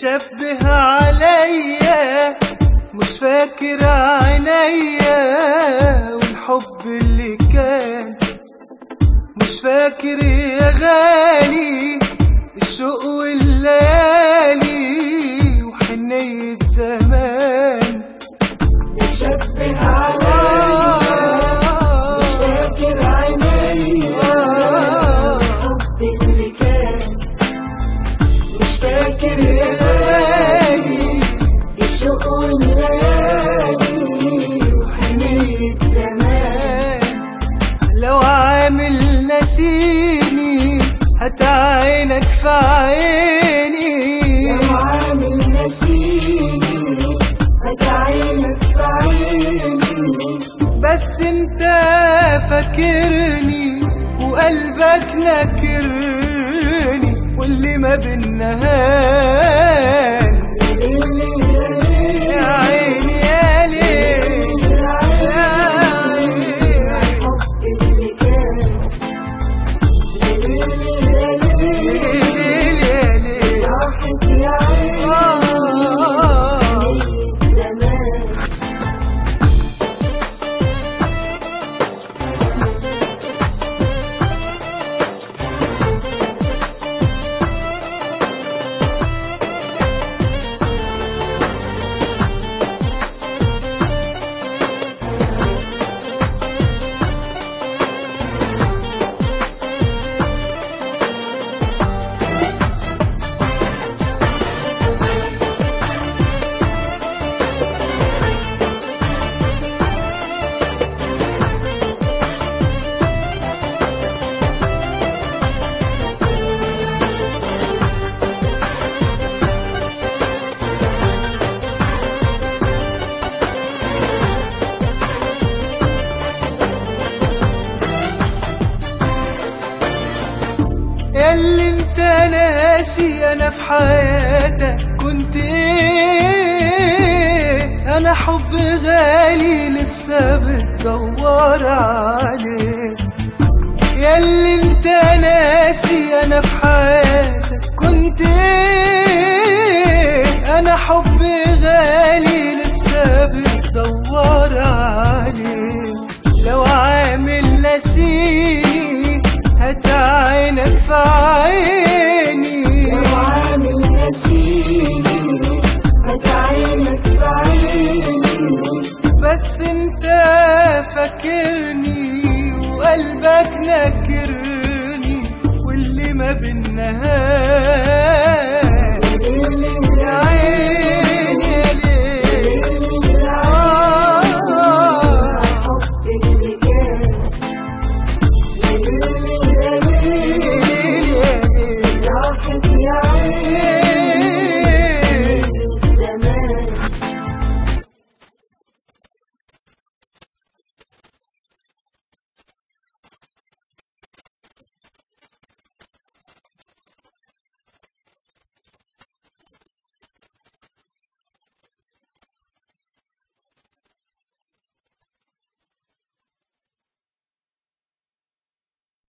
مشبه عليا مش فاكر عينيا والحب اللي كان مش فاكر يا غالي الشوق والليالي وحنية زمان مشبه عليا مش فاكر عينيا الحب اللي كان مش فاكر يا غالي الشوق والليالي وحنية زمان لو عامل نسيني هتعينك في عيني لو عامل نسيني هتعينك في عيني بس انت فاكرني وقلبك ناكرني واللي ما بينا هان يا عيني يا ليل يا عيني الحب اللي كان ليل يا ليل راحت يا عيني آه زمان اللي انت ناسي انا في حياتك كنت ايه انا حب غالي لسه بتدور عليه ياللي انت ناسي انا في حياتك كنت ايه انا حب غالي لسه بتدور عليه لو عامل نسيني هتعينك في عيني لو عامل نسيني هتعينك في عيني بس انت فاكرني وقلبك ناكرني واللي ما بينا هان اللي